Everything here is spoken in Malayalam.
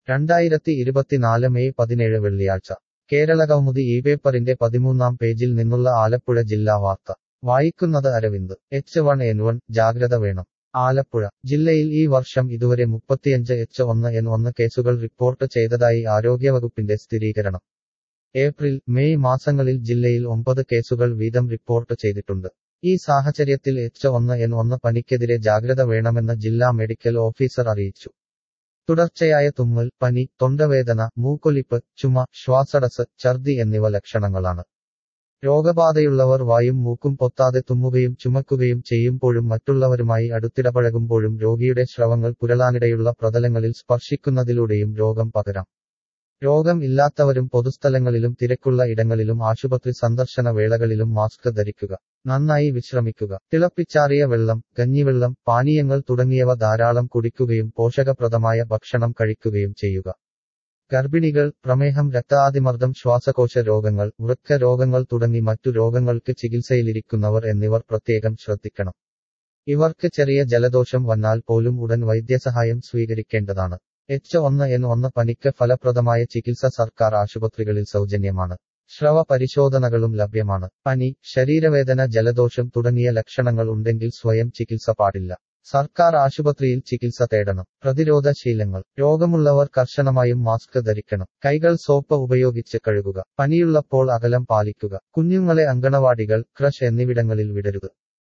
രണ്ടായിരത്തി ഇരുപത്തിനാല് മെയ് പതിനേഴ് വെള്ളിയാഴ്ച കേരള കൗമുദി ഈ പേപ്പറിന്റെ പതിമൂന്നാം പേജിൽ നിന്നുള്ള ആലപ്പുഴ ജില്ലാ വാർത്ത വായിക്കുന്നത് Aravind H one N one ജാഗ്രത വേണം ആലപ്പുഴ ജില്ലയിൽ ഈ വർഷം ഇതുവരെ മുപ്പത്തിയഞ്ച് എച്ച് ഒന്ന് എൻ ഒന്ന് കേസുകൾ റിപ്പോർട്ട് ചെയ്തതായി ആരോഗ്യവകുപ്പിന്റെ സ്ഥിരീകരണം ഏപ്രിൽ മെയ് മാസങ്ങളിൽ ജില്ലയിൽ ഒമ്പത് കേസുകൾ വീതം റിപ്പോർട്ട് ചെയ്തിട്ടുണ്ട് ഈ സാഹചര്യത്തിൽ എച്ച് ഒന്ന് എൻ ഒന്ന് പനിക്കെതിരെ ജാഗ്രത വേണമെന്ന് ജില്ലാ മെഡിക്കൽ ഓഫീസർ അറിയിച്ചു തുടർച്ചയായ തുമ്മൽ പനി തൊണ്ടവേദന മൂക്കൊലിപ്പ് ചുമ ശ്വാസടസ് ഛർദി എന്നിവ ലക്ഷണങ്ങളാണ് രോഗബാധയുള്ളവർ വായും മൂക്കും പൊത്താതെ തുമ്മുകയും ചുമക്കുകയും ചെയ്യുമ്പോഴും മറ്റുള്ളവരുമായി അടുത്തിടപഴകുമ്പോഴും രോഗിയുടെ സ്രവങ്ങൾ പുരളാനിടയുള്ള പ്രതലങ്ങളിൽ സ്പർശിക്കുന്നതിലൂടെയും രോഗം പകരാം രോഗം ഇല്ലാത്തവരും പൊതുസ്ഥലങ്ങളിലും തിരക്കുള്ള ഇടങ്ങളിലും ആശുപത്രി സന്ദർശന വേളകളിലും മാസ്ക് ധരിക്കുക നന്നായി വിശ്രമിക്കുക തിളപ്പിച്ചാറിയ വെള്ളം കഞ്ഞിവെള്ളം പാനീയങ്ങൾ തുടങ്ങിയവ ധാരാളം കുടിക്കുകയും പോഷകപ്രദമായ ഭക്ഷണം കഴിക്കുകയും ചെയ്യുക ഗർഭിണികൾ പ്രമേഹം രക്താതിമർദ്ദം ശ്വാസകോശ രോഗങ്ങൾ വൃക്ക രോഗങ്ങൾ തുടങ്ങി മറ്റു രോഗങ്ങൾക്ക് ചികിത്സയിലിരിക്കുന്നവർ എന്നിവർ പ്രത്യേകം ശ്രദ്ധിക്കണം ഇവർക്ക് ചെറിയ ജലദോഷം വന്നാൽ പോലും ഉടൻ വൈദ്യസഹായം സ്വീകരിക്കേണ്ടതാണ് എച്ച് ഒന്ന് എൻ ഒന്ന് പനിക്ക് ഫലപ്രദമായ ചികിത്സ സർക്കാർ ആശുപത്രികളിൽ സൗജന്യമാണ് ശ്രവ പരിശോധനകളും ലഭ്യമാണ് പനി ശരീരവേദന ജലദോഷം തുടങ്ങിയ ലക്ഷണങ്ങൾ ഉണ്ടെങ്കിൽ സ്വയം ചികിത്സ പാടില്ല സർക്കാർ ആശുപത്രിയിൽ ചികിത്സ തേടണം പ്രതിരോധ ശീലങ്ങൾ രോഗമുള്ളവർ കർശനമായും മാസ്ക് ധരിക്കണം കൈകൾ സോപ്പ് ഉപയോഗിച്ച് കഴുകുക പനിയുള്ളപ്പോൾ അകലം പാലിക്കുക കുഞ്ഞുങ്ങളെ അങ്കണവാടികൾ ക്രഷ് എന്നിവിടങ്ങളിൽ വിടരുത്